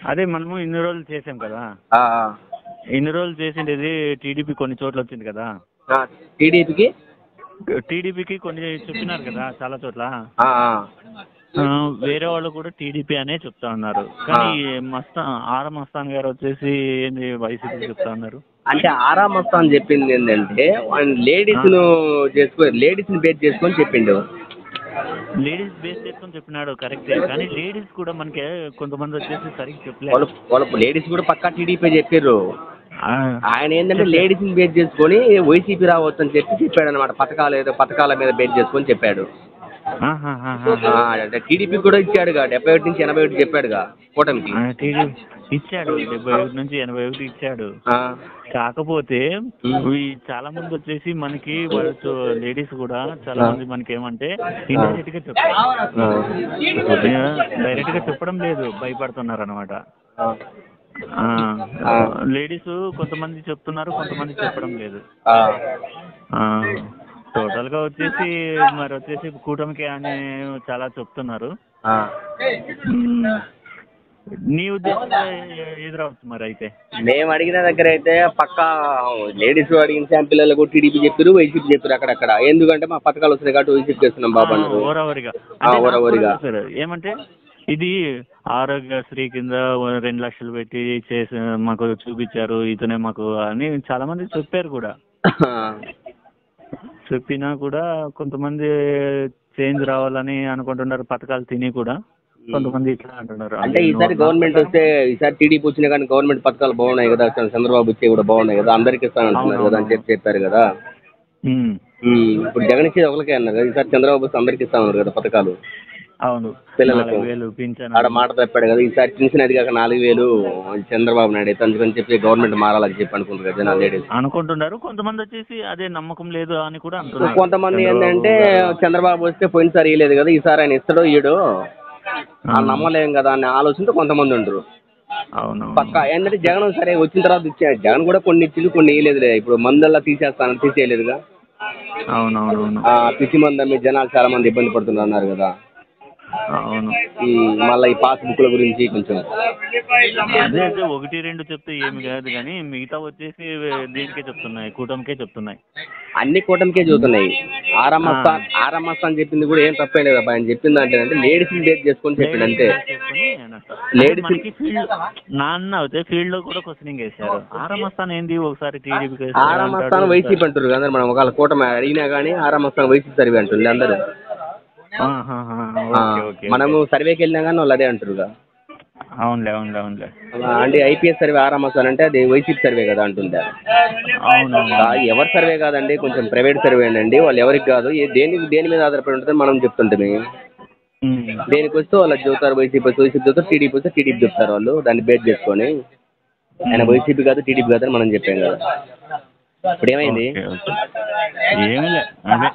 అదే మనము ఇన్ని రోజులు చేసాం కదా ఆ, ఇన్ని రోజులు చేసిండేది టీడీపీ కొన్ని చోట్ల వచ్చింది కదా ఆ. టీడీపీకి టీడీపీకి కొన్ని చెప్పినారు కదా చాలా చోట్ల ఆ, ఆ. ఆ, వేరే వాళ్ళు కూడా టీడీపీ అనే చెప్తా ఉన్నారు కానీ మస్తా ఆర్ మస్తాన్ గారు వచ్చేసి ఏంది వైసీపీ చెప్తా ఉన్నారు అంటే ఆరా మస్తాన్ చెప్పింది ఏంటంటే లేడీస్ ను చేసుకో లేడీస్ ని బేస్ చేసుకొని చెప్పిండు లేడీస్ బేస్ చేసుకొని చెప్పినాడు కరెక్టే కానీ లేడీస్ కూడా మనకి కొంతమంది వచ్చేసి సరిగ్గా చెప్పలేదు వాళ్ళు వాళ్ళ లేడీస్ కూడా పక్కా టీడీపీ చెప్పారు ఆ, ఆయన ఏంటంటే లేడీస్ ని బేస్ చేసుకొని వైసీపీ రావచ్చు అని చెప్పి చెప్పాడు అనమాట పథకాలు ఏదో పథకాల మీద బేస్ చేసుకొని చెప్పాడు ఆహాహాహా. ఆ, అంటే టీడీపీ కూడా ఇచ్చాడుగా డెబ్బై ఒకటి నుంచి ఎనభై ఒకటి చెప్పాడుగా కూటమికి ఆ, టీడీపీ ఇచ్చాడు డెబ్బై ఒకటి నుంచి ఎనభై ఒకటి ఇచ్చాడు ఆ, కాకపోతే ఉమ్. ఈ చాలా మంది వచ్చేసి మనకి వాళ్ళు లేడీస్ కూడా చాలా మంది మనకి ఏమంటే ఇండైరెక్ట్ గా చెప్తారు ఆ. డైరెక్ట్ గా చెప్పడం లేదు భయపడుతున్నారు అనమాట ఆ. లేడీస్ కొంతమంది చెప్తున్నారు కొంతమంది చెప్పడం లేదు ఆ. టోటల్ గా వచ్చేసి మరి వచ్చేసి కూటమికి అని చాలా చెప్తున్నారు ఆ. మ్మ్. నీ ఉద్దేశంలో ఏ- ఏది రావచ్చు మరి అయితే మేము అడిగిన దగ్గర అయితే పక్కా లేడీస్ అడిగిన శాంపిల్లకు టీడీపీ చెప్పారు వైసీపీ చెప్పారు అక్కడక్కడ ఎందుకంటే మా పథకాలు వస్తున్నాయి కాబట్టి వైసీపీ చేస్తున్నాం బాబు అన్నారు ఓరవరిగా ఆ, ఓరవరిగా. సార్ ఏమంటే ఇది ఆరోగ్యశ్రీ కింద రెండు లక్షలు పెట్టి చేసి మాకు చూపించారు ఇతనే మాకు అని చాలా మంది చెప్పారు కూడా చెప్పినా కూడా కొంతమంది చేంజ్ రావాలని అనుకుంటున్నారు పథకాలు తిని కూడా కొంతమంది ఇట్లా అంటున్నారు అంటే ఈసారి గవర్నమెంట్ వస్తే ఈసారి టీడీపీ వచ్చినా కానీ గవర్నమెంట్ పథకాలు బాగున్నాయి కదా చంద్రబాబు వచ్చే కూడా బాగున్నాయి కదా అందరికి ఇస్తానంటున్నారు కదా అని చెప్పి చెప్పారు కదా ఉమ్, ఉమ్, ఇప్పుడు జగన్ ఇచ్చేది ఒకరికే అన్నారు కదా ఈసారి చంద్రబాబు వస్తే అందరికి ఇస్తామన్నారు కదా పథకాలు అవును పిల్లలకు. నాలుగు వేలు పింఛన్ ఆడ మాట తప్పాడు కదా ఈసారి పెన్షన్ అది కాక నాలుగు వేలు చంద్రబాబు నాయుడు అయితే అందుకని చెప్పి గవర్నమెంట్ మారాలని చెప్పి అనుకుంటారు కదా జనాలు లేడీస్ అనుకుంటున్నారు కొంతమంది వచ్చేసి అదే నమ్మకం లేదు అని కూడా అంటున్నారు కొంతమంది చంద్రబాబు ఏంటంటే గారు. చంద్రబాబు వస్తే పోయినసారి ఇవ్వలేదు కదా ఈసారి ఆయన ఇస్తాడో ఇయ్యడో వాళ్ళు నమ్మలేం కదా అనే ఆలోచనతో కొంతమంది ఉండరు అవును పక్క ఏంటంటే జగన్ సరే వచ్చిన తర్వాత ఇచ్చాడు జగన్ కూడా కొన్ని ఇచ్చిండు కొన్ని ఇవ్వలేదులే ఇప్పుడు మందల్లా తీసేస్తాను తీసేయలేదుగా అవునవునవును ఆ, పిచ్చి మంది అమ్మి జనాలు చాలా మంది ఇబ్బంది పడుతున్నారు అన్నారు కదా అవును ఉమ్, మళ్ళీ ఈ పాస్ బుక్ల గురించి కొంచెం అదే అదే ఒకటి రెండు చెప్తే ఏమి కాదు కానీ మిగతా వచ్చేసి దీనికే చెప్తున్నాయి కూటమికే చెప్తున్నాయి అన్ని కూటమికే చూస్తున్నాయి ఆరమ్మస్థాన్ ఆరమ్మస్థాన్ చెప్పింది కూడా ఏం తప్పే లేదు అబ్బా ఆయన చెప్పింది అంటే అంటే లేడీస్ బేస్ చేసుకొని చెప్పిండు అంతే లేడీస్ Ladies- మనకి ఫీల్డ్ నాన్న అయితే ఫీల్డ్ లో కూడా క్వశ్చనింగ్ వేశారు ఆరమస్తాన్ ఏంది ఒకసారి టీడీపీకి ఆరమ్మస్థానం వైసీపీ అంటారు కదా మనం ఒకవేళ కూటమి అడిగినా కానీ ఆరమ్మస్థానం వైసీపీ సర్వే అంటుంది అందరూ ఆ, మనము సర్వేకి వెళ్ళినా కానీ వాళ్ళు అదే అంటారుగా అవునులే అవునులే అవునులే అంటే ఐపీఎస్ సర్వే ఆరమ్మస్థానం అంటే అది వైసీపీ సర్వే కదా అంటుందా అవునవును ఆ, ఎవరి సర్వే కాదండి కొంచెం ప్రైవేట్ సర్వే అండి వాళ్ళు ఎవరికి కాదు ఏ- దేనికి దేని మీద ఆధారపడి ఉంటుందని మనం చెప్తుంటామే ఉమ్. దేనికి వస్తే వాళ్ళు చెబుతారు వైసీపీ వస్తే వైసీపీ చెప్తారు టీడీపీ వస్తే టీడీపీ చెప్తారు వాళ్ళు దాన్ని బేస్ చేసుకొని ఆయన వైసీపీ కాదు టీడీపీ కాదు అని మనం చెప్పాం కదా ఇప్పుడు ఏమైంది ఓకే, ఓకే. ఏమిలే అదే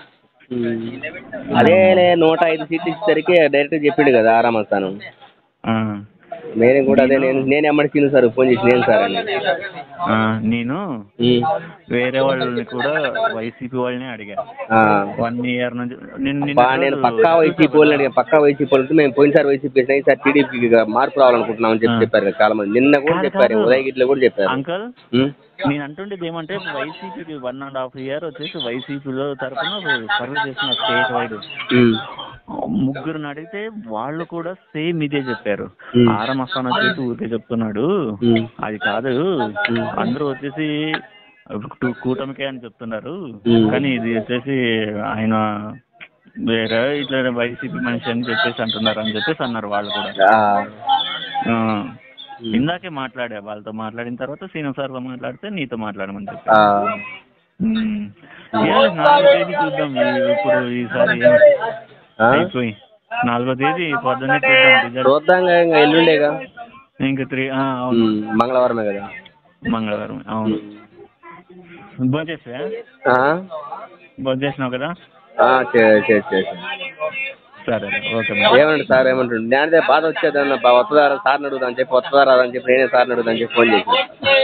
అదే నూట ఐదు సీట్లు ఇచ్చేసరికి డైరెక్ట్ చెప్పిండు కదా ఆరామస్థానం ఆ. నేను కూడా అదే నేను నేను ఎమ్మడి సార్ ఫోన్ చేసి నేను సార్ అని ఆ, నేను ఉమ్. వేరే వాళ్ళని కూడా వైసీపీ వాళ్ళని అడిగా ఆ. వన్ ఇయర్ నుంచి నేను బా నిన్న నేను పక్కా వైసీపీ వాళ్ళని అడిగాను పక్కా వైసీపీ వాళ్ళకి మేము పోయినసారి వైసీపీ వేసినా ఈసారి టీడీపీకి మార్పు రావాలనుకుంటున్నామని చెప్పి ఆ. చెప్పారు కదా చాలా మంది నిన్న కూడా కాదు, చెప్పారు కాదు. ఉదయగిరిలో కూడా చెప్పారు అంకల్ ఉమ్. నేను అంటుండేది ఏమంటే వైసీపీకి వన్ అండ్ హాఫ్ ఇయర్ వచ్చేసి వైసీపీలో తరఫున సర్వే చేస్తున్న స్టేట్ వైడ్ ఉమ్. ముగ్గురిని అడిగితే వాళ్ళు కూడా సేమ్ ఇదే చెప్పారు Hmm. ఆరం అస్తాన్ వచ్చేసి ఊరికే చెప్తున్నాడు Hmm. అది కాదు అందరూ వచ్చేసి టు- కూటమికే అని చెప్తున్నారు Hmm. కానీ ఇది వచ్చేసి ఆయన వేరే ఇట్లా వైసీపీ మనిషి అని చెప్పేసి అంటున్నారు అని చెప్పేసి అన్నారు వాళ్ళు కూడా ఆ. ఆ. ఇందాకే మాట్లాడా వాళ్ళతో మాట్లాడిన తర్వాత సీనియర్ సార్తో మాట్లాడితే నీతో మాట్లాడమని చెప్పి ఆ. ఉమ్. ఏం నాలుగో తేదీ చూద్దాం ఈ- ఇప్పుడు ఈసారి ఏం ఆ? అయిపోయి నాలుగో తేదీ పొద్దున్నే చూద్దాం రిజల్ట్ చూద్దాం ఇంకా ఎల్లుండేగా ఇంకా త్రీ అవును ఉమ్, మంగళవారమే కదా మంగళవారం అవును భోంచేసా ఆ? భోంచేసినావు కదా ఆ, చే- చే- చే- చే. సరే ఓకే ఏమంటారు సార్ ఏమంటుండు నేనదే బాధ వచ్చేదన్న బా వస్తుందారా సార్ని అడుగుదాం చెప్పి వస్తుందారా అని చెప్పి నేనే సార్ని అడుగుదాం చెప్పి ఫోన్ చేసి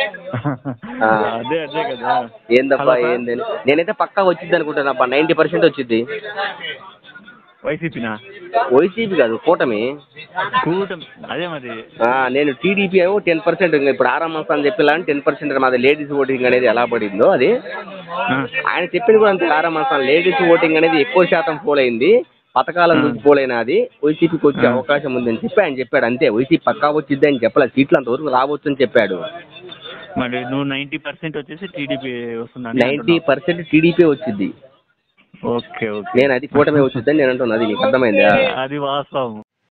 ఆ. అదే అదే కదా ఏందబ్బా హలో సార్. ఏందని నేనైతే పక్కా వచ్చింది అనుకుంటానబ్బా నైంటీ పర్సెంట్ వచ్చింది వైసీపీనా వైసీపీ కాదు కూటమి కూటమి అదే మరి ఆ, నేను టీడీపీ ఏమో టెన్ పర్సెంట్ ఇప్పుడు ఆరాం మస్త్ అని చెప్పేలా టెన్ పర్సెంట్ మాది లేడీస్ ఓటింగ్ అనేది ఎలా పడిందో అది ఆ, ఆయన చెప్పింది కూడా అంతే ఆరాం మస్త్ లేడీస్ ఓటింగ్ అనేది ఎక్కువ శాతం పోల్ అయింది పథకాల నుంచి పోలైనది వైసీపీకి వచ్చే ఆ. అవకాశం ఉందని చెప్పి ఆయన చెప్పాడు అంతే వైసీపీ పక్కా వచ్చిద్ది అని చెప్పలేదు సీట్లు అంతవరకు రావచ్చు అని చెప్పాడు మరి నువ్వు నైంటీ పర్సెంట్ వచ్చేసి టీడీపీ వస్తుందని నైంటీ అంటున్నావు. పర్సెంట్ టీడీపీ వచ్చింది ఓకే ఓకే నేను అది కూటమి వచ్చిద్దని నేను అంటున్నా అది నీకు అర్థమైందా అది వాస్తవం